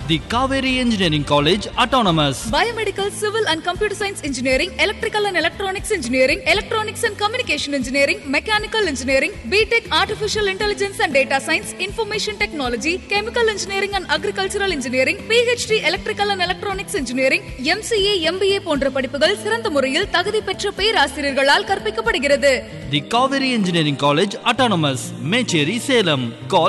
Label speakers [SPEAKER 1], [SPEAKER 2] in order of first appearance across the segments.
[SPEAKER 1] The Kaveri Engineering College Autonomous.
[SPEAKER 2] Biomedical, Civil and Computer Science Engineering, Electrical and Electronics Engineering, Electronics and Communication Engineering, Mechanical Engineering, BTech Artificial Intelligence and Data Science, Information Technology, Chemical Engineering and Agricultural Engineering, PhD Electrical and Electronics Engineering, MCA, MBA போன்ற படிப்புகள் சிறந்த முறையில் தகுதி பெற்ற பேராசிரியர்களால் கற்பிக்கப்படுகிறது
[SPEAKER 1] The Kaveri Engineering College Autonomous. Mecheri Salem. Call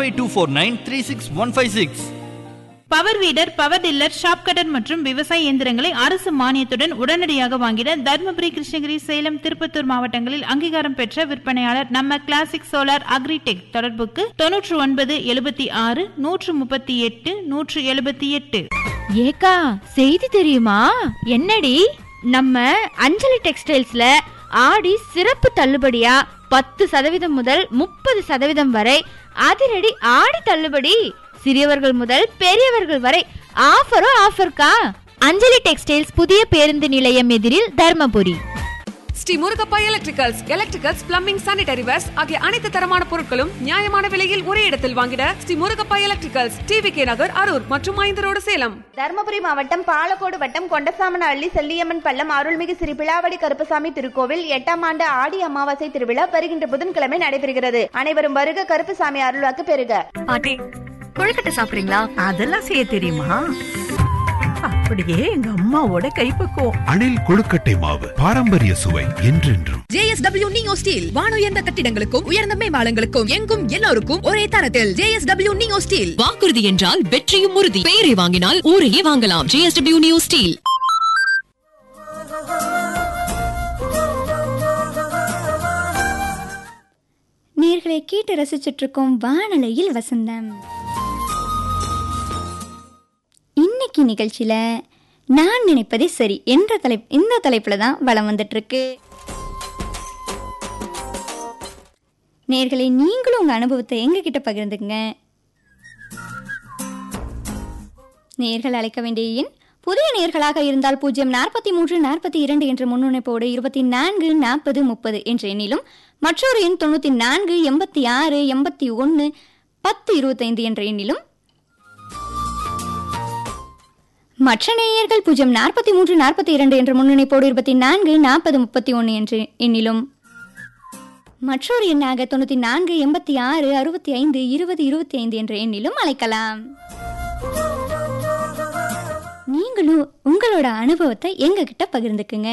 [SPEAKER 1] 95249
[SPEAKER 3] power weeder power tiller shop cutter மற்றும் விவசாய இயந்திரங்களை அரசு மானியத்துடன் உடனடியாக வாங்கிட தருமபுரி கிருஷ்ணகிரி சேலம் திருப்பத்தூர் மாவட்டங்களில் அங்கீகாரம் பெற்ற விற்பனையாளர் நம்ம கிளாசிக் சோலார் அக்ரிடெக் தொடர்புக்கு தொன்னூற்று ஒன்பது எழுபத்தி ஆறு நூற்று முப்பத்தி எட்டு நூற்று எழுபத்தி எட்டு
[SPEAKER 4] ஏக்கா செய்தி தெரியுமா என்னடி நம்ம அஞ்சலி டெக்ஸ்டைல்ஸ்ல ஆடி சிறப்பு தள்ளுபடியா பத்து சதவீதம் முதல் முப்பது சதவீதம் வரை அதிரடி ஆடி தள்ளுபடி சிறியவர்கள் முதல் பெரியவர்கள் வரை ஆஃபரோ ஆஃபர்க்கா அஞ்சலி டெக்ஸ்டைல்ஸ் புதிய பேருந்து நிலையம் எதிரில் Dharmapuri
[SPEAKER 5] Sri Murugappa electricals electricals plumbing sanitary wares ஆகிய அனைத்து தரமான பொருட்களும் நியாயமான விலையில் ஒரே இடத்தில் வாங்கிட Sri Murugappa electricals TV K Nagar Arur மற்றும் ஐந்தரோடு சேலம்
[SPEAKER 6] தருமபுரி மாவட்டம் பாலக்கோடு வட்டம் கொண்டசாமனஹள்ளி செல்லியம்மன் பள்ளம் அருள்மிகு ஸ்ரீ பிளாவடி கருப்பசாமி திருக்கோவில் எட்டாம் ஆண்டு ஆடி அமாவாசை திருவிழா வருகின்ற புதன்கிழமை நடைபெறுகிறது அனைவரும் வருக கருப்பசாமி அருள்வாக்கு பெறுக
[SPEAKER 7] பாட்டி கொழுக்கட்டை சாப்பிடுறீங்களா
[SPEAKER 8] அதெல்லாம் செய்ய தெரியுமா அப்படியே எங்க அம்மாவோட கைப்பக்குவம்
[SPEAKER 9] அணில் கொழுக்கட்டை மாவு பாரம்பரிய சுவை என்றென்றும்
[SPEAKER 2] ஜேஎஸ்டபிள்யூ நியோ ஸ்டீல் வானுயர்ந்த கட்டிடங்களுக்கும் உயர்ந்த மேம்பாலங்களுக்கும் எங்கும் எல்லோருக்கும் ஒரே தரத்தில் ஜேஎஸ்டபிள்யூ நியோ ஸ்டீல்
[SPEAKER 7] வாக்குறுதி என்றால் வெற்றியும் உறுதி பெயரை வாங்கினால் ஊரையே வாங்கலாம் ஜேஎஸ்டபிள்யூ நியூ ஸ்டீல்
[SPEAKER 10] நேர்களை கேட்டு ரசிச்சிட்டு இருக்கோம் வானலையில் வசந்தம் இன்னைக்கு நிகழ்ச்சியில நான் நினைப்பதே சரி என்ற தலை இந்த தலைப்புல தான் வளம் வந்துட்டு இருக்கு நேர்களை நீங்களும் உங்க அனுபவத்தை எங்க கிட்ட பகிர்ந்துங்க நேர்கள் அழைக்க வேண்டிய எண் புதிய நேர்களாக இருந்தால் பூஜ்ஜியம் நாற்பத்தி மூன்று நாற்பத்தி இரண்டு என்ற முன்னுணைப்போடு இருபத்தி நான்கு நாற்பது முப்பது என்ற எண்ணிலும் மற்றொரு எண் தொண்ணூற்றி நான்கு எண்பத்தி ஆறு எண்பத்தி ஒன்று பத்து இருபத்தைந்து என்ற எண்ணிலும் மற்ற நேயர்கள் பூஜ்ஜியம் நாற்பத்தி மூன்று நாற்பத்தி இரண்டு என்ற முன்னிணைப்போடு இருபத்தி நான்கு நாற்பது முப்பத்தி ஒன்று என்ற எண்ணிலும் மற்றொரு எண்ணாக தொண்ணூற்றி நான்கு எண்பத்தி ஆறு அறுபத்தி ஐந்து இருபது இருபத்தி ஐந்து என்ற எண்ணிலும் அழைக்கலாம் நீங்களும் உங்களோட அனுபவத்தை எங்ககிட்ட பகிர்ந்துக்குங்க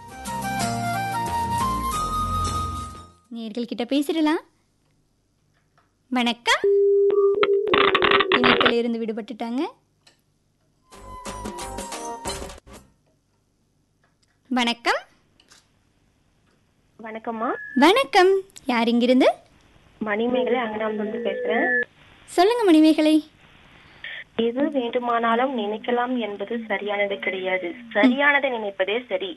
[SPEAKER 10] நேர்கள் கிட்ட பேசிடலாம் வணக்கம் இணைப்பில் இருந்து விடுபட்டுட்டாங்க வணக்கம்
[SPEAKER 11] வணக்கம்மா
[SPEAKER 10] வணக்கம் யார் இங்கிருந்து
[SPEAKER 11] மணிமேகலை அங்கனாம்பருந்து பேசுறேன்
[SPEAKER 10] சொல்லுங்க மணிமேகலை
[SPEAKER 11] எது வேண்டுமானாலும் நினைக்கலாம் என்பது சரியானது கிடையாது சரியானதை நினைப்பதே சரி